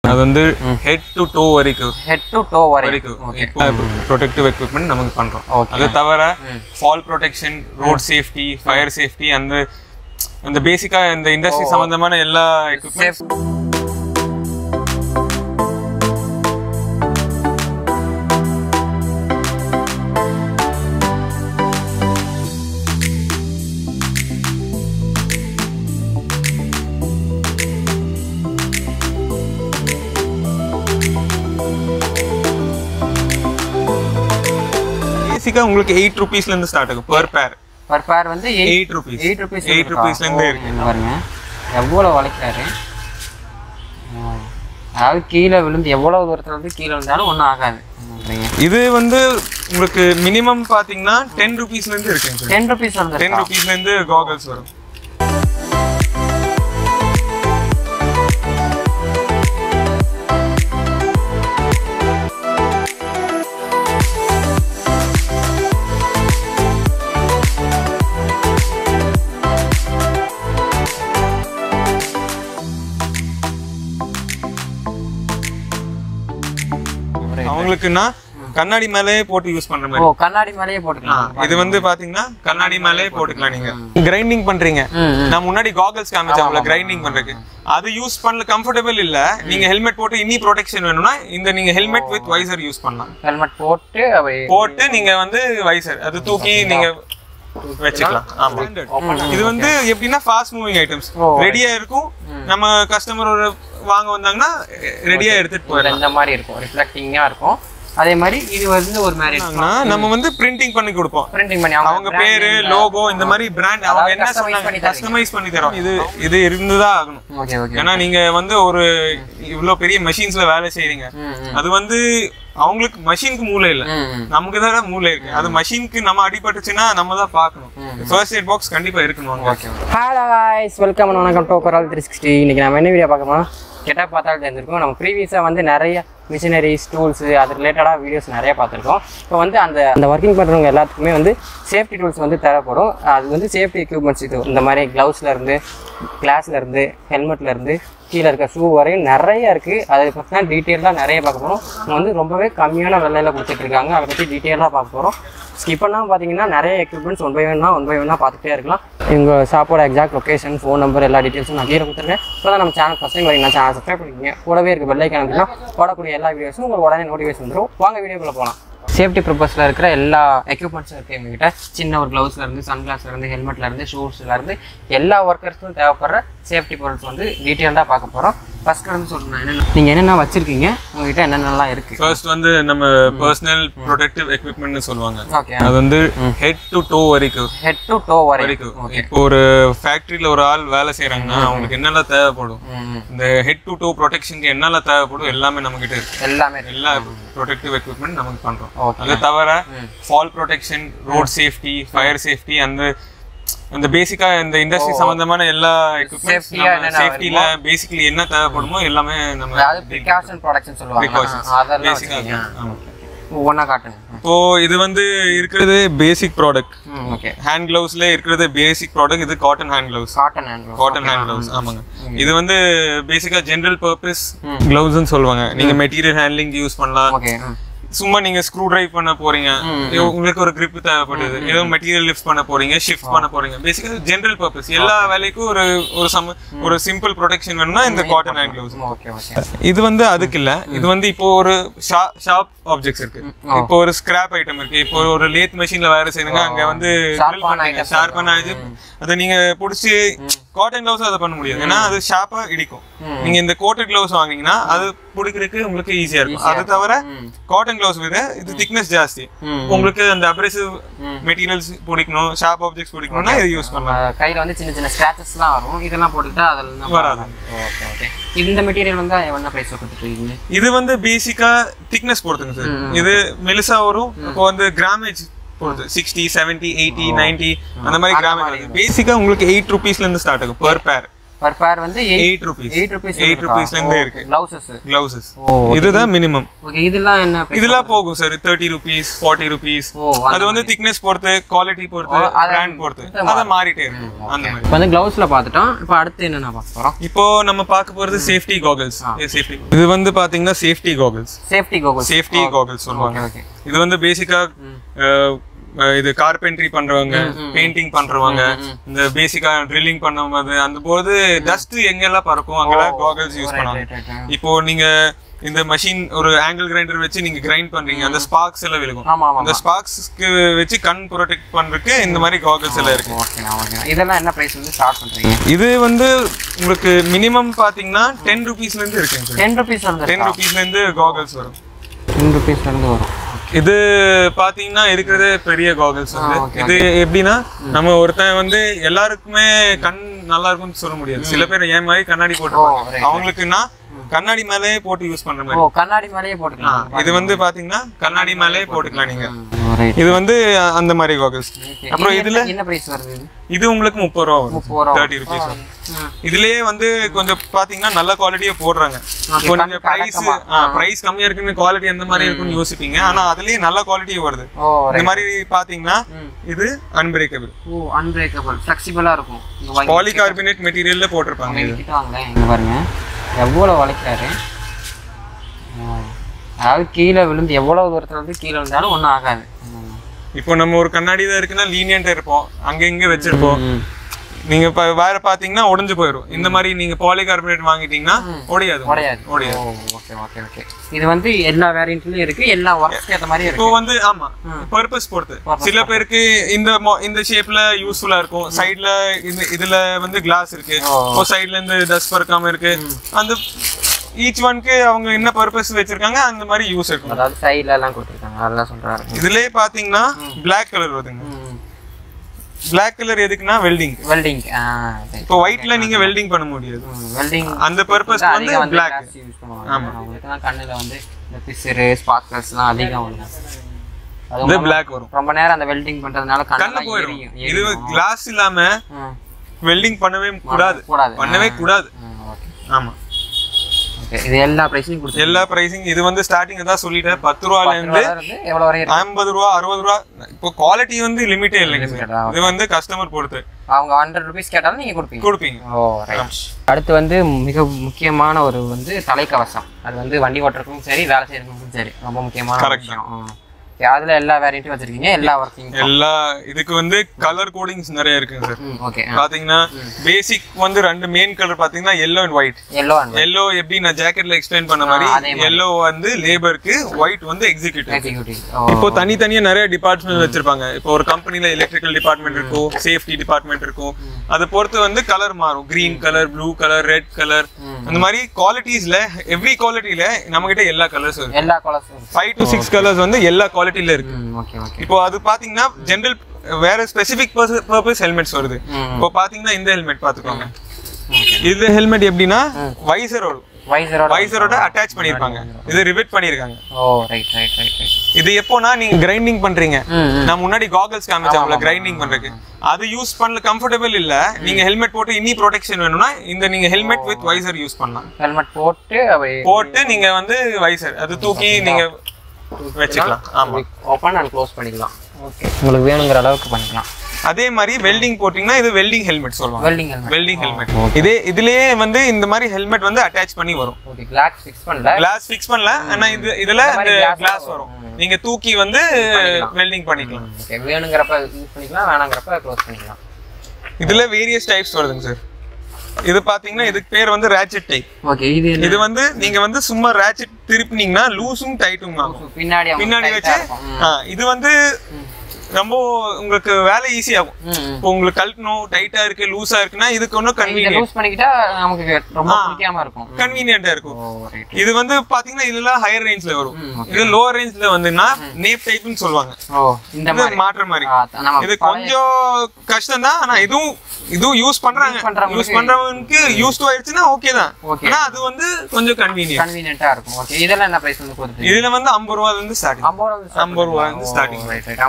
அது வந்து head to toe வரைக்கும் ஹெட் டு டோ வரைக்கும் வரைக்கும் ப்ரொடெக்டிவ் எக்யூப்மெண்ட் நமக்கு பண்றோம் Okay. அது தவிர fall protection road safety fire safety அந்த அந்த பேசிக்கா இந்த இண்டஸ்ட்ரி சம்பந்தமான எல்லா எக்யூப்மெண்ட் பேசிக்கா உங்களுக்கு எயிட் ருபீஸ்ல இருந்து ஸ்டார்ட் ஆகும் per பேர் பர் பேர் வந்து eight rupees eight rupees eight ருபீஸ்ல இருந்து இருக்கு பாருங்க எவ்வளோ உழைக்கிறாரு ஆ. அதாவது கீழே விழுந்து எவ்வளவு தூரத்துல இருந்து கீழே விழுந்தாலும் ஒன்றும் ஆகாது அப்படிங்க இது வந்து உங்களுக்கு மினிமம் பாத்தீங்கன்னா டென் ருபீஸ்ல இருந்து இருக்குங்க டென் ருபீஸ் வந்து டென் ருபீஸ்ல இருந்து காகல்ஸ் வரும் அவங்களுக்குன்னா கண்ணாடி மேலேயே போட்டு யூஸ் பண்ற மாதிரி ஓ கண்ணாடி மேலேயே போட்டுக்கலாம் இது வந்து பாத்தீங்கன்னா கண்ணாடி மேலேயே போட்டுக்கலாம் நீங்க கிரைண்டிங் பண்றீங்க ம், ம். நான் முன்னாடி காகல்ஸ் காமிச்சேன் உங்களுக்கு கிரைண்டிங் பண்றதுக்கு அது யூஸ் பண்ணல கம்ஃபர்டபுள் இல்ல நீங்க ஹெல்மெட் போட்டு இனி ப்ரொடெக்ஷன் வேணும்னா இந்த நீங்க ஹெல்மெட் வித் வைசர் யூஸ் பண்ணலாம் ஹெல்மெட் போட்டு அப்படி போட்டு நீங்க வந்து வைசர் அது தூக்கி நீங்க வச்சுக்கலாம் ஆமா இது வந்து எப்படின்னா ஃபாஸ்ட் மூவிங் ஐட்டம்ஸ் ரெடியா இருக்கும் நம்ம கஸ்டமர் வாங்க வந்தாங்கன்னா ரெடியா எடுத்துட்டு போயிடலாம் இந்த மாதிரி இருக்கும் ரிஃப்ளெக்டிங்காக இருக்கும் அதே மாதிரி இது வந்து ஒரு மாதிரி ஆனா, நம்ம வந்து பிரிண்டிங் பண்ணி கொடுப்போம் பிரிண்டிங் பண்ணி அவங்க பேரு லோகோ இந்த மாதிரி பிராண்ட் அவங்க என்ன சொன்னாங்க கஸ்டமைஸ் பண்ணி தரோம் இது இது இருந்துதான் ஆகணும் ஓகே ஓகே ஏன்னா நீங்க வந்து ஒரு இவ்வளவு பெரிய மெஷின்ஸ்ல வேலை செய்றீங்க ம் ம் அது வந்து அவங்களுக்கு மெஷினுக்கு மூளை இல்ல ம், ம். நமக்கு நமக்கு தான் மூளை இருக்கு அது மெஷினுக்கு நம்ம அடிபட்டுச்சுன்னா நம்ம தான் பார்க்கணும் ஃபர்ஸ்ட் எய்ட் பாக்ஸ் கண்டிப்பா இருக்கணும் அங்க. ஹலோ காய்ஸ் வெல்கம் வணக்கம் டோ கொரால் த்ரீ சிக்ஸ்டி இன்னைக்கு நம்ம என்ன வீடியோ பார்க்கணும் கெட்டால் பார்த்தாலும் தெரிஞ்சிருக்கோம் நம்ம ப்ரீவியஸாக வந்து நிறைய மிஷினரிஸ் டூல்ஸு அது ரிலேட்டடாக வீடியோஸ் நிறைய பார்த்துருக்கோம் இப்போ வந்து அந்த அந்த ஒர்க்கிங் பண்ணுறவங்க எல்லாத்துக்குமே வந்து சேஃப்டி டூல்ஸ் வந்து தேவைப்படும் அது வந்து சேஃப்டி எக்யூப்மெண்ட்ஸ் இது இந்த மாதிரி க்ளவுஸ்ல இருந்து கிளாஸ்ல இருந்து ஹெல்மெட்ல இருந்து கீழே இருக்க ஷூ வரையும் நிறைய இருக்குது அதை பற்றினா டீட்டெயிலாக நிறைய பார்க்க போகிறோம் நம்ம வந்து ரொம்பவே கம்மியான விலையில கொடுத்துட்டு இருக்காங்க அதை பற்றி டீட்டெயிலாக பார்க்க போகிறோம் ஸ்கிப் பண்ணாமல் பார்த்தீங்கன்னா நிறைய எக்யூப்மெண்ட்ஸ் ஒன் பை ஒன்னா ஒன் பை ஒன்னா பார்த்துட்டே இருக்கலாம் எங்கள் ஷாப்போட எக்ஸாக்ட் லொகேஷன் ஃபோன் நம்பர் எல்லா டீட்டெயில்ஸும் நான் கீழே கொடுத்துருக்கேன் இப்போ தான் நம்ம சேனல் ஃபஸ்ட் டைம் வரீங்க சேனல் சப்ஸ்கிரைப் பண்ணிக்கங்க கூடவே இருக்க பெல் ஐக்கான் அப்படின்னா போடக்கூடிய எல்லா வீடியோஸும் உங்களுக்கு உடனே நோட்டிஃபிகேஷன் வந்துடும் வாங்க வீடியோக்குள்ள போகலாம் சேஃப்டி பர்பஸில் இருக்கிற எல்லா எக்யூப்மெண்ட்ஸும் இருக்குது எங்ககிட்ட சின்ன ஒரு க்ளவுஸ்ல இருந்து சன்கிளாஸ்ல இருந்து ஹெல்மெட்ல இருந்து ஷூஸ்ல இருந்து எல்லா ஒர்க்கர்ஸ்க்கும் தேவைப்படுற சேஃப்டி பொருட்ஸ் வந்து டீட்டெயில்டாக பார்க்க போகிறோம் ஃபர்ஸ்ட் வந்து சொல்கிறேன் என்னென்ன நீங்கள் என்னென்ன வச்சிருக்கீங்க உங்ககிட்ட என்னென்னலாம் இருக்குது ஃபர்ஸ்ட் வந்து நம்ம பர்சனல் ப்ரொடெக்டிவ் எக்யூப்மெண்ட்னு சொல்லுவாங்க ஓகே அது வந்து ஹெட் டு டோ வரைக்கும் ஹெட் டு டோ வரைக்கும் வரைக்கும் இப்போ ஒரு ஃபேக்டரியில ஒரு ஆள் வேலை செய்யறாங்கன்னா அவங்களுக்கு என்னெல்லாம் தேவைப்படும் ம், இந்த ஹெட் டு டோ ப்ரொடெக்ஷனுக்கு என்னெல்லாம் தேவைப்படும் எல்லாமே நம்ம கிட்ட இருக்கு எல்லாமே இருக்கு. எல்லா ப்ரொடெக்டிவ் எக்யூப்மெண்ட் நமக்கு பண்றோம் Okay. அது தவிர fall protection road safety fire safety அந்த அந்த பேசிக்கா இந்த இண்டஸ்ட்ரி சம்பந்தமான எல்லா எக்யூப்மெண்ட்ஸ் Safety-ஆ என்னென்ன சேஃப்டில பேசிக்கலி என்ன தேவைப்படுமோ எல்லாமே நம்ம அதாவது ப்ரிகாஷன் ப்ரொடக்ஷன் சொல்லுவாங்க precautions. ஆ, அதெல்லாம் Basic ஆ வச்சிருக்கீங்க ஆமா. ஒவ்வொன்றா காட்டுங்க இப்போ இது வந்து இருக்கிறது பேசிக் ப்ராடக்ட் ம் ஓகே ஹேண்ட் கிளவுஸ்ல இருக்கிறது பேசிக் ப்ராடக்ட் இது cotton hand gloves cotton hand cotton hand gloves ஆமாங்க இது வந்து பேசிக்கா ஜெனரல் பர்பஸ் கிளவுஸ்னு சொல்லுவாங்க நீங்க மெட்டீரியல் ஹேண்ட்லிங் யூஸ் பண்ணலாம் ஓகே சும்மா நீங்க ஸ்க்ரூ டிரைவ் பண்ண போறீங்க உங்களுக்கு ஒரு grip தேவைப்படுது ஏதோ மெட்டீரியல் லிஃப்ட் பண்ண போறீங்க ஷிஃப்ட் பண்ண போறீங்க பேசிக்கா ஜெனரல் பர்பஸ் எல்லா வேலைக்கும் ஒரு ஒரு சம ஒரு சிம்பிள் ப்ரொடெக்ஷன் வேணும்னா இந்த cotton hand gloves okay okay இது வந்து அதுக்கு இல்ல இது வந்து இப்போ ஒரு ஷார்ப் ஆப்ஜெக்ட்ஸ் இருக்கு இப்போ ஒரு ஸ்கிராப் ஐட்டம் இருக்கு இப்போ ஒரு லேத் மெஷின்ல வேலை செய்யுங்க அங்க வந்து Sharp-ஆன items ஷார்ப்பான இது அதை நீங்க புடிச்சு காட்டன் கிளவுஸ் அதை பண்ண முடியாது ஏன்னா அது ஷார்ப்பா இடிக்கும் நீங்க இந்த கோட்டட் கிளவுஸ் வாங்குனீங்கன்னா அது பிடிக்கிறதுக்கு உங்களுக்கு ஈஸியா இருக்கும் அது தவிர காட்டன் கிளவுஸ் விட இது திக்னஸ் ஜாஸ்தி உங்களுக்கு அந்த அப்ரெசிவ் மெட்டீரியல்ஸ் பிடிக்கணும் ஷார்ப் ஆப்ஜெக்ட்ஸ் பிடிக்கணும்னா இது யூஸ் பண்ணலாம் கையில் வந்து சின்ன சின்ன ஸ்க்ராச்சஸ்லாம் வரும் இதெல்லாம் போட்டுக்கிட்டா அதில் வராது. ஓகே ஓகே இந்த மெட்டீரியல் வந்து என்ன ப்ரைஸ் கொடுத்துருக்கீங்க இது வந்து பேசிக்கா திக்னஸ் பொறுத்துங்க சார் இது மெலிசா வரும் இப்போ வந்து கிராமேஜ் பொறுத்து சிக்ஸ்டி செவன்டி எயிட்டி நைன்டி அந்த மாதிரி கிராமேஜ் பேசிக்கா உங்களுக்கு எயிட் ருபீஸ்ல இருந்து ஸ்டார்ட் ஆகும் per பேர் பர் பேர் வந்து eight rupees eight rupees eight ருபீஸ்ல இருந்தே இருக்கு கிளவுசஸ் கிளவுசஸ் ஓ இதுதான் மினிமம் ஓகே இதெல்லாம் என்ன price? இதெல்லாம் போகும் sir thirty rupees forty rupees oh அது வந்து திக்னஸ் பொறுத்து குவாலிட்டி பொறுத்து அது- பிராண்ட் பொறுத்து அதை மாறிட்டே இருக்கும் அந்த மாதிரி இப்போ வந்து க்ளவுஸ்ல பார்த்துட்டோம் இப்போ அடுத்து என்னென்ன பார்க்க போகிறோம் இப்போ நம்ம பார்க்க போறது சேஃப்டி காகல்ஸ் சேஃப்டி இது வந்து பாத்தீங்கன்னா safety goggles safety goggles safety goggles சொல்லுவாங்க ஓகே இது வந்து பேசிக்கா இது கார்பென்ட்ரி பண்றவங்க பெயிண்டிங் பண்றவங்க இந்த பேசிக்கா ட்ரில்லிங் பண்ணும்போது அந்த போது டஸ்ட் எங்கெல்லாம் பறக்கும் அங்கெல்லாம் காகல்ஸ் யூஸ் பண்ணுவாங்க இப்போ நீங்க இந்த மெஷின் ஒரு ஆங்கிள் கிரைண்டர் வச்சு நீங்க கிரைண்ட் பண்றீங்க அந்த ஸ்பார்க்ஸ் எல்லாம் விழுகும் ஆமா ஆமா அந்த ஸ்பார்க்ஸ்க்கு வச்சு கண் ப்ரொடெக்ட் பண்றதுக்கு இந்த மாதிரி காகல்ஸ் எல்லாம் இருக்கு ஓகேண்ணா ஓகேண்ணா இதெல்லாம் என்ன ப்ரைஸ் வந்து ஸ்டார்ட் பண்ணுறீங்க இது வந்து உங்களுக்கு மினிமம் பாத்தீங்கன்னா டென் ருபீஸ்ல இருந்து இருக்குங்க சார் டென் ருபீஸ் வந்து டென் ருபீஸ்ல இருந்து காகல்ஸ் வரும் டென் ருபீஸ்லேருந்து வரும் இது பாத்தீங்கன்னா இருக்கிறது பெரிய காகல்ஸ் வந்து இது எப்படின்னா நம்ம ஒருத்தன் வந்து எல்லாருக்குமே கண் நல்லா இருக்கும்னு சொல்ல முடியாது சில பேர் ஏன் மாதிரி கண்ணாடி போட்டுருப்பாங்க அவங்களுக்குன்னா கண்ணாடி மேலே போட்டு யூஸ் பண்ற மாதிரி ஓ கண்ணாடி மேலேயே போட்டுக்கலாம் இது வந்து பாத்தீங்கன்னா கண்ணாடி மேலே போட்டுக்கலாம் நீங்க ரைட் இது வந்து அந்த மாதிரி காகல்ஸ் அப்புறம் இதுல என்ன ப்ரைஸ் வருது இது இது உங்களுக்கு முப்பது ரூபா வரும் முப்பது ரூபா தேர்ட்டி ருபீஸ் இதுலயே வந்து கொஞ்சம் பாத்தீங்கன்னா நல்ல குவாலிட்டியா போடுறாங்க இப்போ நீங்க பிரைஸ் பிரைஸ் கம்மியா இருக்குன்னு குவாலிட்டி எந்த மாதிரி இருக்குன்னு யோசிப்பீங்க ஆனா அதுலயே நல்ல குவாலிட்டி வருது ஓ இந்த மாதிரி பாத்தீங்கன்னா இது அன்பிரேக்கபிள் ஓ அன்பிரேக்கபிள் ஃப்ளெக்சிபிளாக இருக்கும் இங்க வாங்கி பாலிகார்பனேட் மெட்டீரியல்ல போட்டிருப்பாங்க இது கிட்ட வாங்களேன் இங்க பாருங்க எவ்வளோ வளைக்கிறாரு ஆ. அதாவது கீழே விழுந்து எவ்வளவு தூரத்துல இருந்து கீழே விழுந்தாலும் ஒன்றும் ஆகாது இப்போ நம்ம ஒரு கண்ணாடி தான் இருக்குன்னா லீனியன்ட்டா இருப்போம் அங்க இங்க வச்சிருப்போம் நீங்க இப்ப வேற பாத்தீங்கன்னா உடைஞ்சு போயிடும் இந்த மாதிரி நீங்க பாலிகார்பனேட் வாங்கிட்டீங்கன்னா உடையாது உடையாது உடையாது ஓ ஓகே ஓகே ஓகே இது வந்து எல்லா வேரியண்ட்லயும் இருக்கு எல்லா ஒர்க்ஸ்க்கு ஏற்ற மாதிரி இப்போ இருக்கு வந்து ஆமா பர்பஸ் பொறுத்து சில பேருக்கு இந்த mo- இந்த ஷேப்ல யூஸ்ஃபுல்லா இருக்கும் சைடுல இந்த இதுல வந்து கிளாஸ் இருக்கு இப்போ சைடுல இருந்து டஸ்ட் பறக்காம இருக்கு அந்த ஈச் ஒன்க்கு அவங்க என்ன பர்பஸ் வச்சிருக்காங்க அந்த மாதிரி யூஸ் இருக்கும் அதாவது சைடுல எல்லாம் கொடுத்துருக்காங்க அதெல்லாம் சொல்றாரு இதுலயே பாத்தீங்கன்னா Black கலர் வருதுங்க Black கலர் எதுக்குன்னா வெல்டிங் வெல்டிங் இப்போ ஒயிட்ல நீங்க வெல்டிங் பண்ண முடியாது வெல்டிங் அந்த பர்பஸ் வந்து அதிகம் வந்து Black glass யூஸ் பண்ணுவாங்க அவங்களுக்குலாம் கண்ணுல வந்து இந்த பிசரு ஸ்பார்க்கர்ஸ்லாம் அதிகம் வரும் அது இது Black வரும் ரொம்ப நேரம் அந்த வெல்டிங் பண்றதுனால கண்ணு கண்ணெல்லாம் போயிடும் எரியும் இது எரியும். கிளாஸ் இல்லாம ம். வெல்டிங் பண்ணவே கூடாது கூடாது பண்ணவே கூடாது ம், ஓகே ஆமா ஓகே இது எல்லா பிரைஸையும் கொடுத்து எல்லா பிரைசிங் இது வந்து ஸ்டார்டிங் தான் சொல்லிட்டேன் பத்து ரூபால இருந்து இருந்து எவ்வளவு வரை இருக்கு ஐம்பது ரூபா அறுபது ரூபா இப்போ குவாலிட்டி வந்து லிமிட்டே இல்லைங்க சார் Limited ஆ, இது வந்து கஸ்டமர் பொறுத்து அவங்க ஹண்ட்ரட் ருபீஸ் கேட்டாலும் நீங்க கொடுப்பீங்க கொடுப்பீங்க ஓ ரைட் அடுத்து வந்து மிக முக்கியமான ஒரு வந்து தலைக்கவசம் அது வந்து வண்டி ஓட்டுறதுக்கும் சரி வேலை செய்யறதுக்கும் சரி ரொம்ப முக்கியமான ஒரு விஷயம் ம். Okay, அதுல எல்லா வேரியண்ட்டும் வச்சிருக்கீங்க எல்லா ஒர்க்கிங் எல்லா இதுக்கு வந்து கலர் கோடிங்ஸ் நிறைய இருக்குங்க சார் ஓகே பாத்தீங்கன்னா பேசிக் வந்து ரெண்டு மெயின் கலர் பாத்தீங்கன்னா yellow and white yellow and yellow எப்படி நான் ஜாக்கெட்ல எக்ஸ்பிளைன் பண்ண மாதிரி அதே எல்லோ வந்து லேபருக்கு ஒயிட் வந்து எக்ஸிக்யூட்டிவ் எக்ஸிக்யூட்டிவ் இப்போ தனித்தனியா நிறைய டிபார்ட்மெண்ட் வச்சிருப்பாங்க இப்போ ஒரு கம்பெனில எலக்ட்ரிக்கல் டிபார்ட்மெண்ட் இருக்கும் சேஃப்டி டிபார்ட்மெண்ட் இருக்கும் அதை பொறுத்து வந்து கலர் மாறும் green colour blue colour red colour அந்த மாதிரி குவாலிட்டிஸ்ல எவ்ரி குவாலிட்டில நம்ம கிட்ட எல்லா கலர்ஸ் இருக்கு எல்லா கலர்ஸும் ஃபைவ் டு சிக்ஸ் கலர்ஸ் வந்து எல்லா குவாலிட்டில இருக்கு ஓகே ஓகே இப்போ அது பாத்தீங்கன்னா ஜென்ரல் வேற ஸ்பெசிபிக் பர்பஸ் ஹெல்மெட்ஸ் வருது ம். இப்போ பாத்தீங்கன்னா இந்த ஹெல்மெட் பாத்துக்கோங்க இது ஹெல்மெட் எப்படின்னா வைசரோட வைசரோட வைசரோட அட்டாச் பண்ணிருப்பாங்க இது ரிவெட் பண்ணிருக்காங்க oh right right right right இது எப்போனா நீங்க கிரைண்டிங் பண்றீங்க ம் நான் முன்னாடி காகல்ஸ் காமிச்சேன் கிரைண்டிங் பண்றதுக்கு அது யூஸ் பண்ணல கம்ஃபர்டபுள் இல்ல நீங்க ஹெல்மெட் போட்டு இனி ப்ரொடெக்ஷன் வேணும்னா இந்த நீங்க ஹெல்மெட் வித் வைசர் யூஸ் பண்ணலாம் ஹெல்மெட் போட்டு அப்படியே போட்டு நீங்க வந்து வைசர் அது தூக்கி நீங்க வச்சுக்கலாம் ஆமா ஓப்பன் அண்ட் க்ளோஸ் பண்ணிக்கலாம் ஓகே உங்களுக்கு வேணுங்கிற அளவுக்கு பண்ணிக்கலாம் அதே மாதிரி வெல்டிங் போட்டீங்கன்னா இது வெல்டிங் ஹெல்மெட் சொல்லுவாங்க வெல்டிங் ஹெல்மெட் வெல்டிங் ஹெல்மெட் இதே இதுலயே வந்து இந்த மாதிரி ஹெல்மெட் வந்து அட்டாச் பண்ணி வரும் ஓகே கிளாஸ் ஃபிக்ஸ் பண்ணல கிளாஸ் ஃபிக்ஸ் பண்ணல ஆனா இது இதுல மாதிரி இந்த glass கிளாஸ் வரும் நீங்க தூக்கி வந்து வெல்டிங் பண்ணிக்கலாம் ஓகே வேணுங்கிறப்ப யூஸ் பண்ணிக்கலாம் வேணாங்கிறப்ப க்ளோஸ் பண்ணிக்கலாம் இதுல வேரியஸ் டைப்ஸ் வருதுங்க சார் இது பாத்தீங்கன்னா இதுக்கு பேர் வந்து ரேச்சட் டைப் ஓகே இது என்ன இது வந்து நீங்க வந்து சும்மா ரேச்சட் திருப்பினீங்கன்னா லூஸும் டைட்டும் ஆகும் பின்னாடி அவங்க பின்னாடி tight ஆ வச்சு இருக்கும். ஆ, இது வந்து ரொம்ப உங்களுக்கு வேலை ஈஸி ஆகும் ம், ம். இப்போ உங்களுக்கு கழட்டணும் டைட்டா இருக்கு லூஸா இருக்குன்னா இதுக்கு ஒன்றும் இதை கன்வீனியன்ட் லூஸ் பண்ணிக்கிட்டா நமக்கு ரொம்ப பிடிக்காம இருக்கும் கன்வீனியன்ட்டா இருக்கும் ஓ ரைட் இது வந்து பாத்தீங்கன்னா இதெல்லாம் ஹையர் ரேஞ்ச்ல வரும் ம், இது லோவர் ரேஞ்ச்ல வந்துன்னா நேப் டைப்னு சொல்லுவாங்க ஓ இந்த இது மாதிரி மாற்ற மாதிரி ஆ, நம்ம இது கொஞ்சம் கஷ்டம் தான் ஆனா இதுவும் இதுவும் யூஸ் பண்றாங்க பண்றவங்களுக்கு- யூஸ் பண்றவங்களுக்கு யூஸ் டு ஆயிடுச்சுன்னா ஓகே தான் Okay. ஆனா அது வந்து கொஞ்சம் கன்வீனியன்ட் கன்வீனியன்ட்டா இருக்கும் ஓகே இதெல்லாம் என்ன பிரைஸ் வந்து கொடுத்து இதுல வந்து ஐம்பது ரூபால இருந்து ஸ்டார்டிங் ஐம்பது ரூபா ஐம்பது ரூபா இருந்து ஸ்டார்டிங் ரைட் ரைட் ஐம்பது ரூபால இருந்து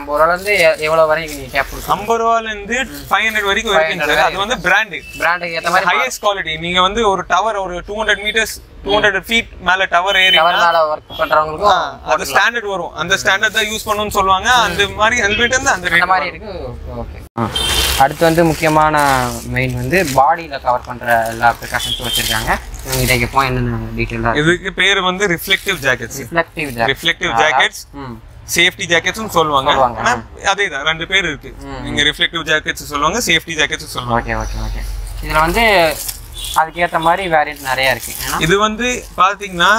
வந்து எ- எவ்வளவு வரை நீங்க கேப் கொடுக்கும் ஐம்பது ரூபால இருந்து ஃபைவ் ஹண்ட்ரட் வரைக்கும் இருக்குங்க சார் அது வந்து பிராண்டு பிராண்டுக்கு ஏத்த மாதிரி ஹையஸ்ட் குவாலிட்டி நீங்க வந்து ஒரு டவர் ஒரு two hundred metres two hundred feet மேல டவர் ஏறி டவர் மேல ஒர்க் பண்றவங்களுக்கும் அது ஸ்டாண்டர்ட் வரும் அந்த ஸ்டாண்டர்ட் தான் யூஸ் பண்ணணும்னு சொல்லுவாங்க அந்த மாதிரி ஹெல்மெட் வந்து அந்த அந்த ரேட் மாதிரி இருக்கு ஓகே அடுத்து வந்து முக்கியமான மெயின் வந்து பாடியில கவர் பண்ற எல்லா ப்ரிகாஷன்ஸும் வச்சிருக்காங்க இதை கேட்போம் என்னென்ன டீட்டெயிலாக இதுக்கு பேர் வந்து reflective jackets reflective reflective jackets ம் சேஃப்டி ஜாக்கெட்ஸும் சொல்லுவாங்க சொல்லுவாங்க. ஆனா அதே தான் ரெண்டு பேர் இருக்கு நீங்க ரிஃப்ளெக்டிவ் ஜாக்கெட்ஸ் சொல்லுவாங்க சேஃப்டி ஜாக்கெட்ஸ் சொல்லுவாங்க ஓகே ஓகே ஓகே இதுல வந்து அதுக்கேத்த மாதிரி வேரியன்ட் நிறைய இருக்கு ஏன்னா இது வந்து பாத்தீங்கன்னா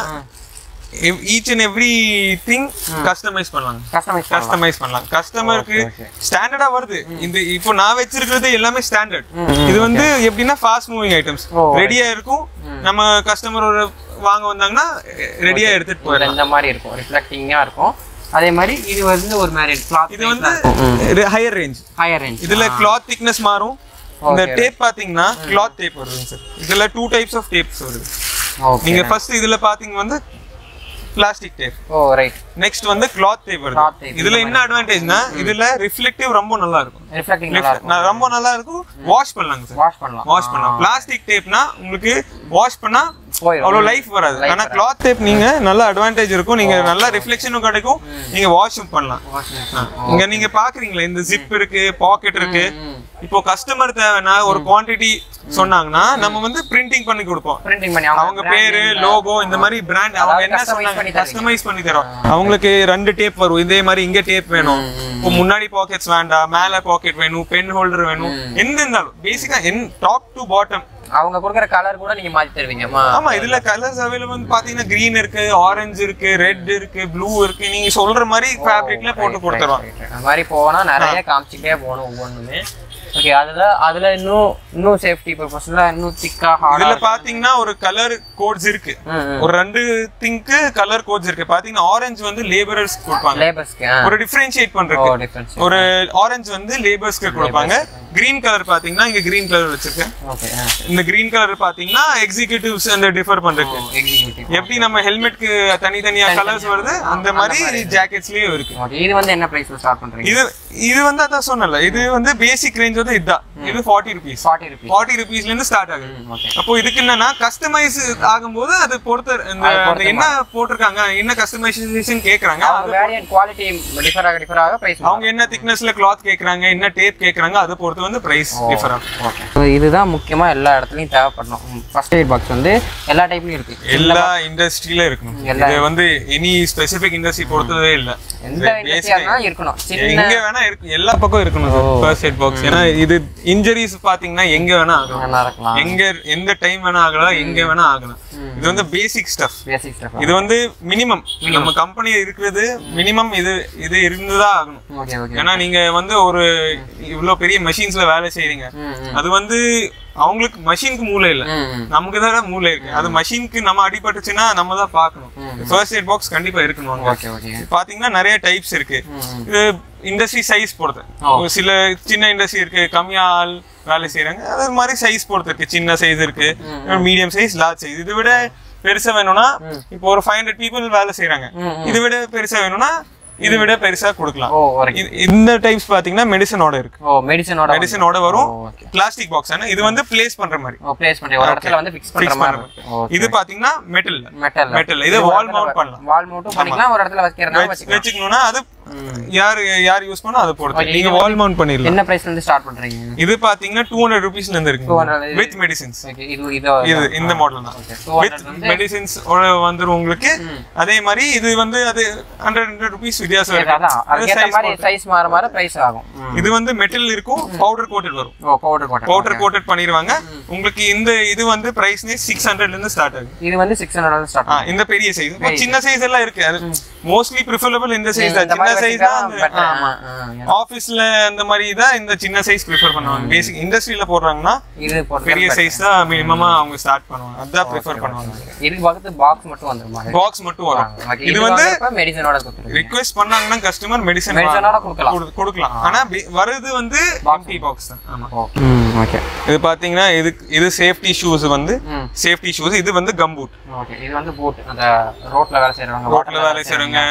each and every thing customize பண்ணலாம் கஸ்டமைஸ் கஸ்டமைஸ் பண்ணலாம் கஸ்டமருக்கு okay. ஸ்டாண்டர்டா வருது இந்த இப்போ நான் வச்சிருக்கிறது எல்லாமே ஸ்டாண்டர்ட் இது வந்து எப்படின்னா ஃபாஸ்ட் மூவிங் ஐட்டம்ஸ் ஓ, ரெடியா இருக்கும் நம்ம கஸ்டமர் ஒரு வாங்க வந்தாங்கன்னா ரெடியா எடுத்துட்டு போயிடலாம் இந்த மாதிரி இருக்கும் ரிஃப்ளெக்டிங்கா இருக்கும் அதே மாதிரி இது வந்து ஒரு மாதிரி கிளாத் இது வந்து ஹையர் ரேஞ்ச் ஹையர் ரேஞ்ச் இதுல கிளாத் திக்னஸ் மாறும் இந்த டேப் பாத்தீங்கன்னா கிளாத் டேப் வருதுங்க சார் இதுல டூ டைப்ஸ் ஆஃப் டேப்ஸ் வருது ஓகே நீங்க ஃபர்ஸ்ட் இதுல பாத்தீங்க வந்து plastic tape oh right next வந்து கிளாத் டேப் Cloth வருது tape, இதுல என்ன அட்வான்டேஜ்னா இதுல ரிஃப்ளெக்டிவ் ரொம்ப நல்லா இருக்கும் ரிஃப்ளெக்டிங் நல்லா இருக்கும் நான் ரொம்ப நல்லா இருக்கும் வாஷ் பண்ணலாங்க சார் வாஷ் பண்ணலாம் வாஷ் பண்ணலாம் பிளாஸ்டிக் டேப்னா உங்களுக்கு வாஷ் பண்ணா போயிடும் அவ்வளவு லைஃப் வராது ஆனா கிளாத் டேப் நீங்க நல்ல அட்வான்டேஜ் இருக்கும் நீங்க நல்ல ரிஃப்ளெக்ஷனும் கிடைக்கும் நீங்க வாஷும் பண்ணலாம் வாஷ் இங்க நீங்க பாக்குறீங்களா இந்த ஜிப் இருக்கு பாக்கெட் இருக்கு இப்போ கஸ்டமர் தேவைன்னா ஒரு குவாண்டிட்டி சொன்னாங்கன்னா நம்ம வந்து பிரிண்டிங் பண்ணி கொடுப்போம் பிரிண்டிங் பண்ணி அவங்க பேரு லோகோ இந்த மாதிரி பிராண்ட் அவங்க என்ன customize சொன்னாங்க பண்ணி தரீங்க. கஸ்டமைஸ் பண்ணி தரோம் அவங்களுக்கு ரெண்டு டேப் வரும் இதே மாதிரி இங்க டேப் வேணும் இப்போ முன்னாடி பாக்கெட்ஸ் வேண்டாம் மேல பாக்கெட் வேணும் பென் ஹோல்டர் வேணும் எந்த இருந்தாலும் பேசிக்கா என் டாப் டு பாட்டம் அவங்க கொடுக்குற கலர் கூட நீங்க மாத்தி தருவீங்க மா- ஆமா இதுல கலர்ஸ் அவைலபிள் பாத்தீங்கன்னா கிரீன் இருக்கு ஆரஞ்சு இருக்கு ரெட் இருக்கு ப்ளூ இருக்கு நீங்க சொல்ற மாதிரி ஃபேப்ரிக்ல போட்டு கொடுத்துருவோம் அந்த மாதிரி போனா நிறைய காமிச்சிட்டே போகணும் ஒவ்வொன்றுமே ஓகே அதுல அதுல இன்னும் இன்னும் சேஃப்டி பர்பஸ்ல இன்னும் திக்கா இதுல ஹார்டா பாத்தீங்கன்னா ஒரு கலர் கோட்ஸ் இருக்கு ஒரு ரெண்டு திங்க்கு கலர் கோட்ஸ் இருக்கு பாத்தீங்கன்னா ஆரஞ்சு வந்து லேபரர்ஸ் கொடுப்பாங்க லேபர்ஸ்க்கு ஒரு டிஃபரன்ஷியேட் ஓ பண்றதுக்கு டிஃபரன்ஸ் ஒரு ஆரஞ்சு வந்து லேபர்ஸ்க்கு கொடுப்பாங்க கிரீன் கலர் பாத்தீங்கன்னா இங்க கிரீன் கலர் வச்சிருக்கேன் ஓகே இந்த கிரீன் கலர் பாத்தீங்கன்னா எக்ஸிகியூட்டிவ்ஸ் அந்த டிஃபர் பண்றதுக்கு எக்ஸிக்யூட்டிவ் எப்படி நம்ம ஹெல்மெட்க்கு தனித்தனியா கலர்ஸ் வருது அந்த மாதிரி ஜாக்கெட்ஸ்லயும் இருக்கு ஓகே இது வந்து என்ன பிரைஸ்ல ஸ்டார்ட் பண்றீங்க இது இது வந்து அதான் சொன்னல இது வந்து பேசிக் ரேஞ்ச் வந்து இதுதான் இது forty rupees forty rupees forty ருபீஸ்ல இருந்து ஸ்டார்ட் ஆகுது ஓகே அப்போ இதுக்கு என்னன்னா கஸ்டமைஸ் ஆகும்போது அது பொறுத்த இந்த அந்த என்ன போட்டிருக்காங்க என்ன கஸ்டமைசேஷன் கேக்குறாங்க அவங்க வேரியன்ட் குவாலிட்டி டிஃபர் ஆக டிஃபர் ஆக பிரைஸ் அவங்க என்ன திக்னஸ்ல கிளாத் கேக்குறாங்க என்ன டேப் கேக்குறாங்க அதை பொறுத்து வந்து பிரைஸ் டிஃபர் ஆகும் ஓகே இதுதான் முக்கியமா எல்லா இடத்துலயும் தேவைப்படணும் ஃபர்ஸ்ட் எய்ட் பாக்ஸ் வந்து எல்லா டைப்லயும் இருக்கு எல்லா இண்டஸ்ட்ரியில இருக்கணும் இது வந்து எனி ஸ்பெசிபிக் இண்டஸ்ட்ரி பொறுத்ததே இல்ல எந்த இண்டஸ்ட்ரியா இருந்தாலும் இருக்கணும் சின்ன எங்க வேணா இருக்கு எல்லா பக்கம் இருக்கணும் ஃபர்ஸ்ட் எய்ட் பாக்ஸ் ஏன்னா இது இன்ஜுரிஸ் பாத்தீங்கன்னா எங்க வேணா ஆகலாம் நல்லா இருக்கலாம் எங்க எந்த டைம் வேணா ஆகலாம் எங்க வேணா ஆகலாம் இது வந்து பேசிக் ஸ்டஃப் பேசிக் ஸ்டஃப் இது வந்து மினிமம் நம்ம கம்பெனி இருக்கிறது மினிமம் இது இது இருந்துதான் ஆகணும் ஓகே ஓகே ஏன்னா நீங்க வந்து ஒரு இவ்வளவு பெரிய மெஷின்ஸ்ல வேலை செய்றீங்க ம் அது வந்து அவங்களுக்கு மஷினுக்கு மூளை இல்ல ம் ம் நமக்கு தான் மூளை இருக்கு அது மஷினுக்கு நம்ம அடிபட்டுச்சுன்னா நம்ம தான் பார்க்கணும் ஃபர்ஸ்ட் எய்ட் பாக்ஸ் கண்டிப்பா இருக்கணும் அங்க. ஓகே ஓகே பாத்தீங்கன்னா நிறைய டைப்ஸ் இருக்கு இது இண்டஸ்ட்ரி சைஸ் பொறுத்து ஒரு சில சின்ன இண்டஸ்ட்ரி இருக்கு கம்மியா ஆள் வேலை செய்யறாங்க அது மாதிரி சைஸ் பொறுத்து இருக்கு சின்ன சைஸ் இருக்கு மீடியம் சைஸ் லார்ஜ் சைஸ் இது விட பெருசா வேணும்னா இப்போ ஒரு ஃபைவ் ஹண்ட்ரட் பீப்புள் வேலை செய்யறாங்க இது விட பெருசா வேணும்னா இது விட பெருசா கொடுக்கலாம் ஓ ஒரு இது- இந்த டைப்ஸ் பாத்தீங்கன்னா மெடிசனோட இருக்கு ஓ மெடிசனோட மெடிசனோட வரும் ஓகே பிளாஸ்டிக் பாக்ஸ் ஆனா இது வந்து பிளேஸ் பண்ற மாதிரி ஓ ப்ளேஸ் பண்ணி ஒரு இடத்துல வந்து ஃபிக்ஸ் பண்ற Fix மாதிரி பண்ற ஓ இது பாத்தீங்கன்னா மெட்டல் மெட்டல் மெட்டல் இது வால் மவுண்ட் பண்ணலாம் வால் மவுண்ட்டும் பண்ணிக்கலாம் ஒரு இடத்துல வைக்கிறதா வச்சுக்கலாம் வச்சுக்கணும்னா அது யார் யார் யூஸ் பண்ணா அதை பொறுத்து நீங்க வால் மவுண்ட் பண்ணிடலாம் என்ன பிரைஸ்ல இருந்து ஸ்டார்ட் பண்றீங்க இது பாத்தீங்கன்னா டூ ஹண்ட்ரட் ருபீஸ்ல இருந்து இருக்கு 200 வித் மெடிசின்ஸ் ஓகே இது இது இது இந்த மாடல் தான் ஓகே வித் மெடிசின்ஸ் வந்துரும் உங்களுக்கு அதே மாதிரி இது வந்து அது ஹண்ட்ரட் ஹண்ட்ரட் ருபீஸ் வித்தியாசம் இருக்கு அதான் அது அதுக்கேத்த size மாதிரி சைஸ் மாற மாற பிரைஸ் ஆகும் ம். இது வந்து மெட்டல் இருக்கும் பவுடர் கோட்டட் வரும் ஓ பவுடர் கோட்டை பவுடர் கோட்டட் பண்ணிடுவாங்க உங்களுக்கு இந்த இது வந்து பிரைஸ்னே சிக்ஸ் ஹண்ட்ரட்ல இருந்து ஸ்டார்ட் ஆகுது இது வந்து சிக்ஸ் ஹண்ட்ரட் ஸ்டார்ட் ஆ, இந்த பெரிய சைஸ் இப்போ சின்ன சைஸ் எல்லாம் இருக்கு அது மோஸ்ட்லி ப்ரிஃபரபிள் இந்த சைஸ் தான் இந்த சின்ன மாதிரி சைஸ் தான் அந்த- ஆமா ஆபீஸ்ல அந்த மாதிரி தான் இந்த சின்ன சைஸ் ப்ரிஃபர் பண்ணுவாங்க பேசிக் இண்டஸ்ட்ரியில போடுறாங்கன்னா இது போட்டு பெரிய சைஸ் தான் மினிமமா அவங்க ஸ்டார்ட் பண்ணுவாங்க அதான் ப்ரிஃபர் பண்ணுவாங்க இதுக்கு பக்கத்து பாக்ஸ் மட்டும் வந்துருமா பாக்ஸ் மட்டும் வரும் Okay, இது வந்து மெடிசனோட கொடுத்துருங்க ரிக்வெஸ்ட் பண்ணாங்கன்னா கஸ்டமர் மெடிசன் மெடிசனோட கொடுக்கலாம் கொடுக்கலாம் ஆனா பி- வருது வந்து எம்டி பாக்ஸ் தான் ஆமா ஓகே இது பாத்தீங்கன்னா இது இது சேஃப்டி ஷூஸ் வந்து ம். சேஃப்டி ஷூஸ் இது வந்து கம்பூட் ஓகே இது வந்து பூட் அந்த ரோட்ல வேலை செய்றவங்க ரோட்ல வேலை செய்றவங்க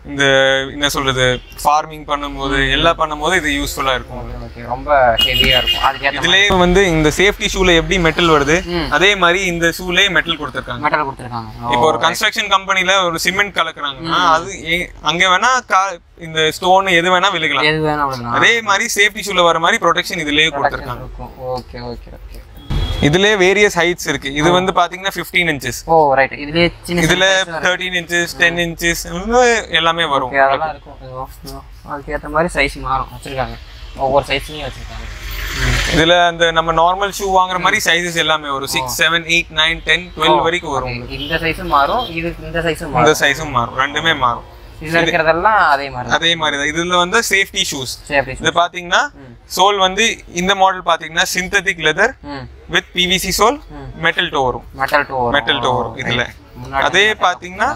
இந்த என்ன சொல்றது ஃபார்மிங் பண்ணும்போது எல்லாம் பண்ணும்போது இது யூஸ்ஃபுல்லா இருக்கும் ஓகே ரொம்ப ஹெவியாக இருக்கும் அதுக்கேற்ற இதுலயே வந்து இந்த சேஃப்டி ஷூல எப்படி மெட்டல் வருது அதே மாதிரி இந்த ஷூலயே மெட்டல் கொடுத்துருக்காங்க மெட்டல் கொடுத்துருக்காங்க இப்போ ஒரு கன்ஸ்ட்ரக்ஷன் கம்பெனில ஒரு சிமெண்ட் கலக்குறாங்கன்னா அது எ- அங்க வேணா கா- இந்த ஸ்டோன் எது வேணா விழுகலாம் எது வேணும் அப்படின்னா அதே மாதிரி சேஃப்டி ஷூல வர மாதிரி ப்ரொடெக்ஷன் இதுலயே கொடுத்துருக்காங்க இருக்கும் ஓகே ஓகே ஓகே இதுலயே வேரியஸ் ஹைட்ஸ் இருக்கு இது வந்து பாத்தீங்கன்னா 15 இன்ச்சஸ் ஓ ரைட் இதுலயே சின்ன இதுல தேர்ட்டீன் இன்ச்சஸ் டென் இன்ச்சஸ் எல்லாமே வரும் ஓகே அதெல்லாம் இருக்கும் இதோ, அதுக்கேற்ற மாதிரி சைஸ் மாறும் வச்சிருக்காங்க ஒவ்வொரு சைஸ்லையும் வச்சிருக்காங்க இதுல அந்த நம்ம நார்மல் ஷூ வாங்குற மாதிரி சைஸஸ் எல்லாமே வரும் six seven eight nine ten twelve வரைக்கும் வரும் இந்த சைஸும் மாறும் இது இந்த சைஸும் மாறும் இந்த சைஸும் மாறும் ரெண்டுமே மாறும் இதுல இருக்கிறதெல்லாம் அதே மாதிரி தான் அதே மாதிரி தான் இதுல வந்து சேஃப்டி ஷூஸ் சேஃப்டி இது பாத்தீங்கன்னா சோல் வந்து இந்த மாடல் பாத்தீங்கன்னா synthetic leather hmm with PVC sole metal toe வரும் மெட்டல் டூ மெட்டல் டோ வரும் இதுல முன்னாடி அதே பாத்தீங்கன்னா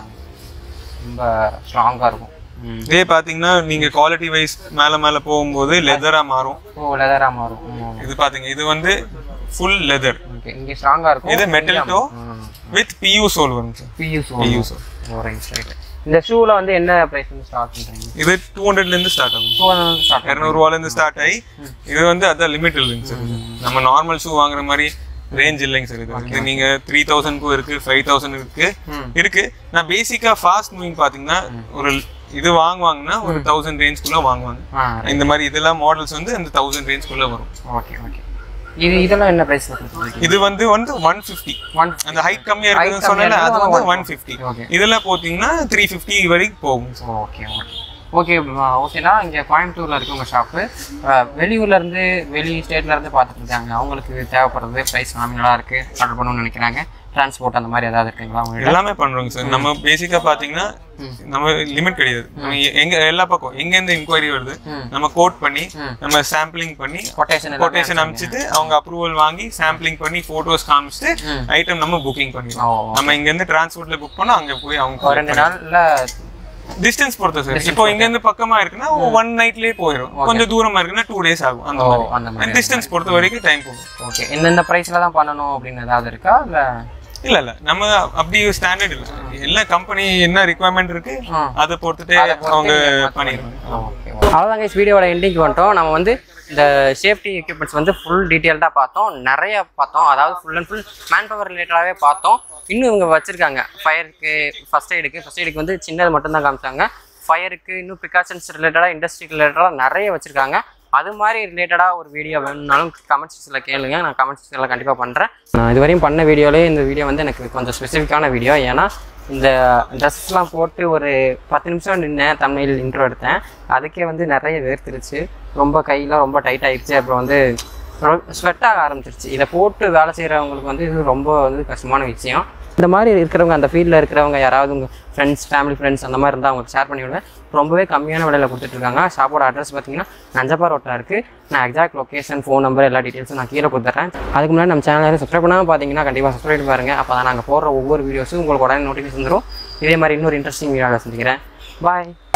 ரொம்ப ஸ்ட்ராங்கா இருக்கும் ம் இதே பாத்தீங்கன்னா நீங்க குவாலிட்டி வைஸ் மேல மேல போகும்போது லெதரா மாறும் ஓ லெதரா மாறும் இது பாத்தீங்க இது வந்து ஃபுல் லெதர் ஓகே இங்க ஸ்ட்ராங்கா இருக்கும் இது metal toe with PU sole வரும் சார் பியூஸ் PU sole oh right right இந்த ஷூல வந்து என்ன பிரைஸ் வந்து ஸ்டார்ட் பண்றீங்க இது டூ ஹண்ட்ரட்ல இருந்து ஸ்டார்ட் ஆகும் டூ ஹண்ட்ரட் ஸ்டார்ட் இரநூறுவால இருந்து ஸ்டார்ட் ஆகி இது வந்து அதான் லிமிட் இல்லைங்க சார் நம்ம நார்மல் ஷூ வாங்குற மாதிரி ரேஞ்ச் இல்லைங்க சார் இது இது நீங்க த்ரீ தௌசண்ட்க்கும் இருக்கு ஃபைவ் தௌசண்ட் இருக்கு இருக்கு நான் பேசிக்கா ஃபாஸ்ட் மூவிங் பாத்தீங்கன்னா ஒரு இது வாங்குவாங்கன்னா ஒரு தௌசண்ட் ரேஞ்ச்குள்ள வாங்குவாங்க ஆ இந்த மாதிரி இதெல்லாம் மாடல்ஸ் வந்து அந்த தௌசண்ட் ரேஞ்ச்குள்ள வரும் ஓகே ஓகே இது இதெல்லாம் என்ன பிரைஸ் கொடுத்துருக்கீங்க இது வந்து வந்து ஒன் ஃபிஃப்டி ஒன் அந்த ஹைட் கம்மியா இருக்குதுன்னு கம்மியா சொன்னேன்ல அது இருக்குது, வந்து ஒன் ஃபிஃப்டி Okay. இதுல போத்தீங்கன்னா த்ரீ ஃபிஃப்டி வரைக்கும் போகும் ஓகே ஓகே ஓகே ஓகேனா இங்கே கோயம்புத்தூரில் இருக்கு உங்கள் ஷாப்பு வெளியூர்ல இருந்து வெளி ஸ்டேட்ல இருந்து பார்த்துட்டு இருக்காங்க அவங்களுக்கு தேவைப்படுறது ப்ரைஸ் நாமினலாக இருக்கு ஆர்டர் பண்ணணும்னு நினைக்கிறாங்க டிரான்ஸ்போர்ட் அந்த மாதிரி ஏதாவது இருக்குங்களா உங்கள்கிட்ட எல்லாமே பண்றோங்க சார் நம்ம பேசிக்கா பாத்தீங்கன்னா நம்ம லிமிட் கிடையாது நம்ம எங்க எல்லா பக்கம் எங்க இருந்து இன்கொயரி வருது நம்ம கோட் பண்ணி நம்ம சாம்பிளிங் பண்ணி கொட்டேஷன் கொட்டேஷன் அனுப்பிச்சிட்டு அவங்க அப்ரூவல் வாங்கி சாம்பிளிங் பண்ணி போட்டோஸ் காமிச்சிட்டு ஐட்டம் நம்ம புக்கிங் பண்ணிடுவோம் ஓ நம்ம இங்க இருந்து டிரான்ஸ்போர்ட்ல புக் பண்ணா அங்க போய் ஒரு அவங்க ரெண்டு நாள்ல டிஸ்டன்ஸ் பொறுத்த சார் இப்போ இங்க இருந்து பக்கமா இருக்குன்னா ஒன் நைட்லயே போயிடும் கொஞ்சம் தூரமா இருக்குன்னா டூ டேஸ் ஆகும் அந்த ஓ மாதிரி அந்த மாதிரி டிஸ்டன்ஸ் பொறுத்த வரைக்கும் டைம் போகும் ஓகே இந்தந்த ப்ரைஸில் தான் பண்ணணும் அப்படின்னு ஏதாவது இருக்கா இல்லை இல்ல இல்ல நம்ம அப்படி ஸ்டாண்டர்ட் இல்ல எல்லா கம்பெனி என்ன ரிக்குவயர்மெண்ட் இருக்கு அதை பொறுத்துட்டே அவங்க பண்ணிடுவாங்க ஓகே அவ்வளோதாங்க வீடியோவோட எண்டிங்க்கு வந்துட்டோம் நம்ம வந்து இந்த சேஃப்டி எக்யூப்மெண்ட்ஸ் வந்து ஃபுல் டீட்டெயில்டாக பார்த்தோம் நிறைய பார்த்தோம் அதாவது full and full man power ரிலேட்டடாகவே பார்த்தோம் இன்னும் இவங்க வச்சுருக்காங்க ஃபயருக்கு ஃபஸ்ட் எய்டுக்கு ஃபஸ்ட் எய்டுக்கு வந்து சின்னது மட்டும்தான் காமிச்சாங்க ஃபயருக்கு இன்னும் ப்ரிகாஷன்ஸ் ரிலேட்டடாக இண்டஸ்ட்ரி ரிலேட்டடாக நிறைய வச்சுருக்காங்க அது மாதிரி ரிலேட்டடாக ஒரு வீடியோ வேணும்னாலும் கமெண்ட் செக்ஷனில் கேளுங்க நான் கமெண்ட் செக்ஷனில் கண்டிப்பாக பண்ணுறேன் நான் இதுவரையும் பண்ண வீடியோலே இந்த வீடியோ வந்து எனக்கு கொஞ்சம் ஸ்பெசிஃபிக்கான வீடியோ ஏன்னா இந்த ட்ரெஸ்லாம் போட்டு ஒரு பத்து நிமிஷம் நின்னேன் தமிழ் இன்ட்ரோ எடுத்தேன் அதுக்கே வந்து நிறைய வேர்த்துருச்சு ரொம்ப கையெல்லாம் ரொம்ப டைட் ஆயிடுச்சு அப்புறம் வந்து ஸ்வெட் ஆக ஆரம்பிச்சிருச்சு இதை போட்டு வேலை செய்கிறவங்களுக்கு வந்து இது ரொம்ப வந்து கஷ்டமான விஷயம் இந்த மாதிரி இருக்கிறவங்க அந்த ஃபீல்டில் இருக்கிறவங்க யாராவது உங்கள் ஃப்ரெண்ட்ஸ் ஃபேமிலி ஃப்ரெண்ட்ஸ் அந்த மாதிரி இருந்தால் அவங்களுக்கு ஷேர் பண்ணி விடுங்க ரொம்பவே கம்மியான விலையில் கொடுத்துட்ருக்காங்க ஷாப்போட அட்ரஸ் பார்த்தீங்கன்னா நஞ்சப்பா ரோட்டில் இருக்குது நான் எக்ஸாக்ட் லொக்கேஷன் ஃபோன் நம்பர் எல்லா டீட்டெயில்ஸும் நான் கீழே கொடுத்துட்றேன் அதுக்கு முன்னாடி நம்ம சேனல் சப்ஸ்கிரைப் பண்ணாமல் பார்த்தீங்கன்னா கண்டிப்பாக சப்ஸ்கிரைப் பாருங்கள் அப்போ தான் நாங்கள் போடுற ஒவ்வொரு வீடியோஸும் உங்களுக்கு உடனே நோட்டிஃபிகேஷன் வந்துடும் இதே மாதிரி இன்னொரு இன்ட்ரெஸ்டிங் வீடியோவில் சந்திக்கிறேன் பாய்